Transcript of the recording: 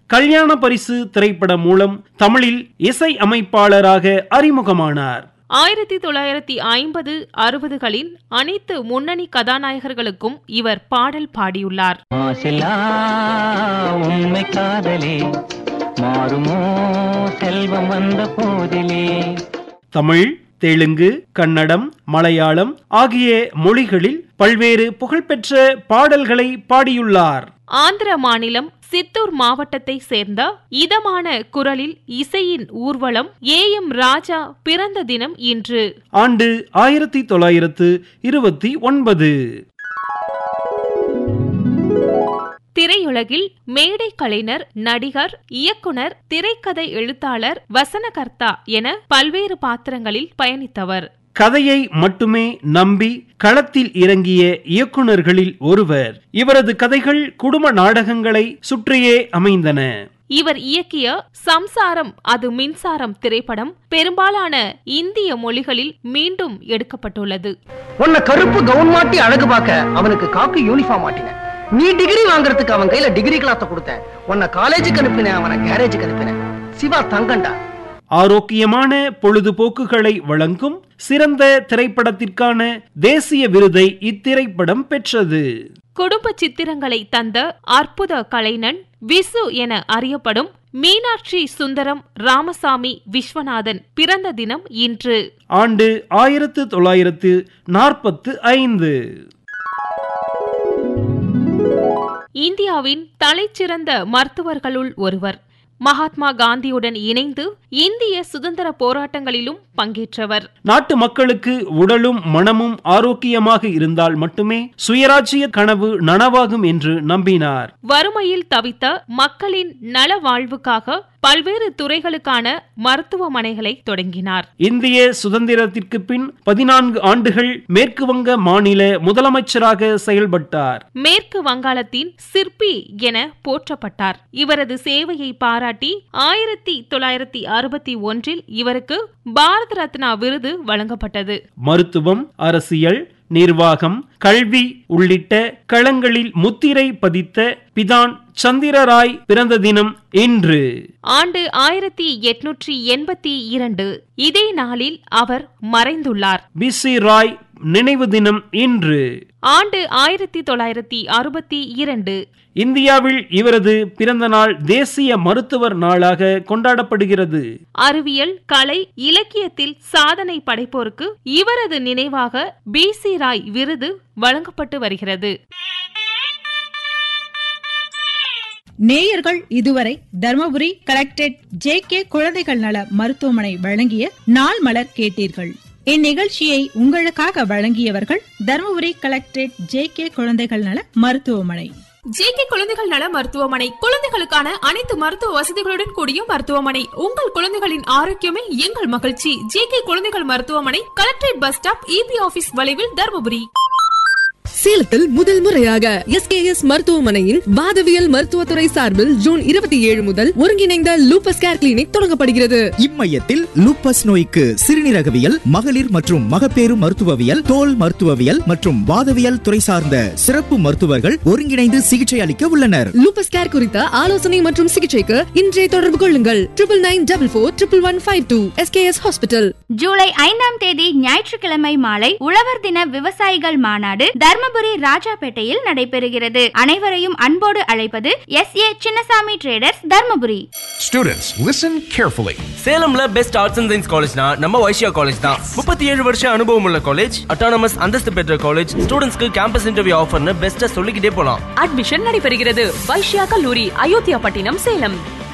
கல்யாண பரிசு திரைப்படம் மூலம் தமிழில் இசை அமைப்பாளராக அறிமுகமானார் ஆயிரத்தி தொள்ளாயிரத்தி ஐம்பது அறுபதுகளின் அனைத்து முன்னணி கதாநாயகர்களுக்கும் இவர் பாடல் பாடியுள்ளார் மாசிலா உண்மை காதலே மாறுமோ செல்வம் வந்த போதிலே தமிழ் தெலுங்கு கன்னடம் மலையாளம் ஆகிய மொழிகளில் பல்வேறு புகழ்பெற்ற பாடல்களை பாடியுள்ளார் ஆந்திர மாநிலம் சித்தூர் மாவட்டத்தை சேர்ந்த இதமான குரலில் இசையின் ஊர்வலம் ஏ எம் ராஜா பிறந்த தினம் இன்று ஆண்டு ஆயிரத்தி தொள்ளாயிரத்து இருபத்தி ஒன்பது திரையுலகில் மேடை கலைஞர் நடிகர் இயக்குனர் திரைக்கதை எழுத்தாளர் வசனகர்த்தா என பல்வேறு பாத்திரங்களில் பயணித்தவர் கதையை மட்டுமே நம்பி களத்தில் இறங்கிய இயக்குனர்களில் ஒருவர் இவரது கதைகள் குடும்ப நாடகங்களை சுற்றியே அமைந்தன இவர் இயக்கிய சம்சாரம் அது மின்சாரம் திரைப்படம் பெரும்பாலான இந்திய மொழிகளில் மீண்டும் எடுக்கப்பட்டுள்ளது உன்னை கருப்பு கவுன் மாட்டி அழகு பார்க்க அவனுக்கு காக்கி யூனிஃபார்ம் மாட்டினேன் நீ டிகிரி வாங்குறதுக்கு அவன் கையில டிகிரி கிளாத்த கொடுத்தேன் உன்னை காலேஜுக்கு அனுப்பினேன் அவனை கேரேஜுக்கு அனுப்பினேன் சிவா தங்கண்டா ஆரோக்கியமான பொழுதுபோக்குகளை வழங்கும் சிறந்த திரைப்படத்திற்கான தேசிய விருதை இத்திரைப்படம் பெற்றது குடும்ப சித்திரங்களை தந்த அற்புத கலைஞன் விசு என அறியப்படும் மீனாட்சி சுந்தரம் ராமசாமி விஸ்வநாதன் பிறந்த தினம் இன்று ஆண்டு ஆயிரத்து தொள்ளாயிரத்து நாற்பத்து ஐந்து இந்தியாவின் தலைச்சிறந்த மருத்துவர்களுள் ஒருவர் மகாத்மா காந்தியுடன் இணைந்து இந்திய சுதந்திர போராட்டங்களிலும் பங்கேற்றவர் நாட்டு மக்களுக்கு உடலும் மனமும் ஆரோக்கியமாக இருந்தால் மட்டுமே சுயராஜ்ய கனவு நனவாகும் என்று நம்பினார் வறுமையில் தவித்த மக்களின் நல வாழ்வுக்காக பல்வேறு துறைகளுக்கான மருத்துவமனைகளை தொடங்கினார் இந்திய சுதந்திரத்திற்கு பின் பதினான்கு ஆண்டுகள் மேற்கு வங்க மாநில முதலமைச்சராக செயல்பட்டார் மேற்கு வங்காளத்தின் சிற்பி என போற்றப்பட்டார் இவரது சேவையை பாராட்டி ஆயிரத்தி தொள்ளாயிரத்தி அறுபத்தி ஒன்றில் இவருக்கு பாரத ரத்னா விருது வழங்கப்பட்டது மருத்துவம் அரசியல் நிர்வாகம் கல்வி உள்ளிட்ட களங்களில் முத்திரை பதித்த பிதான் சந்திரராய் பிறந்த தினம் இன்று ஆண்டு ஆயிரத்தி எட்நூற்றி எண்பத்தி இரண்டு இதே நாளில் அவர் மறைந்துள்ளார் பி சி ராய் நினைவு தினம் இன்று ஆண்டு ஆயிரத்தி தொள்ளாயிரத்தி அறுபத்தி இரண்டு இந்தியாவில் இவரது பிறந்த நாள் தேசிய மருத்துவர் நாளாக கொண்டாடப்படுகிறது அறிவியல் கலை இலக்கியத்தில் சாதனை படைப்போருக்கு இவரது நினைவாக பி சி ராய் விருது வழங்கப்பட்டு வருகிறது நேயர்கள் இதுவரை தர்மபுரி கலெக்டரேட் ஜே கே குழந்தைகள் நல மருத்துவமனை வழங்கிய நாள் மலர் கேட்டீர்கள் இந்நிகழ்ச்சியை உங்களுக்காக வழங்கியவர்கள் தர்மபுரி கலெக்டரேட் ஜே கே குழந்தைகள் நல மருத்துவமனை ஜேகே குழந்தைகள் நல மருத்துவமனை குழந்தைகளுக்கான அனைத்து மருத்துவ வசதிகளுடன் கூடிய மருத்துவமனை உங்கள் குழந்தைகளின் ஆரோக்கியமே எங்கள் மகிழ்ச்சி ஜேகே குழந்தைகள் மருத்துவமனை collectorate bus stop EB office வளைவில் தருமபுரி சேலத்தில் முதல் முறையாக எஸ்கேஎஸ் மருத்துவமனையின் வாதவியல் மருத்துவத்துறை சார்பில் ஜூன் இருபத்தி ஏழு முதல் ஒருங்கிணைந்த லூபஸ் கேர் கிளினிக் தொடங்கப்படுகிறது இம்மையத்தில் லூப்பஸ் நோய்க்கு சிறுநீரகவியல் மகளிர் மற்றும் மகப்பேறு மருத்துவவியல் தோல் மருத்துவவியல் மற்றும் வாதவியல் துறை சார்ந்த சிறப்பு மருத்துவர்கள் ஒருங்கிணைந்து சிகிச்சை அளிக்க உள்ளனர் லூபஸ் கேர் குறித்த ஆலோசனை மற்றும் சிகிச்சைக்கு இன்றைய தொடர்பு கொள்ளுங்கள் triple nine double four triple one five two SKS hospital July ஐந்தாம் தேதி ஞாயிற்றுக்கிழமை மாலை உழவர் தின விவசாயிகள் மாநாடு தர்மபுரி ராஜாபேட்டையில் நடைபெறுகிறது அனைவரையும் அன்போடு அழைப்பது S A Chinnasamy traders Dharmapuri Students, listen carefully. சேலம்ல பெஸ்ட் ஆர்ட்ஸ் அண்ட் சயின்ஸ் காலேஜ்னா நம்ம வைஷ்யா காலேஜ் தான் முப்பத்தி ஏழு வருஷம் அனுபவம் உள்ள காலேஜ் அட்டானமஸ் அந்தஸ்து பெற்ற காலேஜ் ஸ்டூடெண்ட்ஸ்க்கு கேம்பஸ் இன்டர்வியூ ஆஃபர்னு பெஸ்ட்டா சொல்லிக்கிட்டே போலாம் அட்மிஷன் நடைபெறுகிறது வைஷ்யா கல்லூரி அயோத்தியா பட்டினம் சேலம்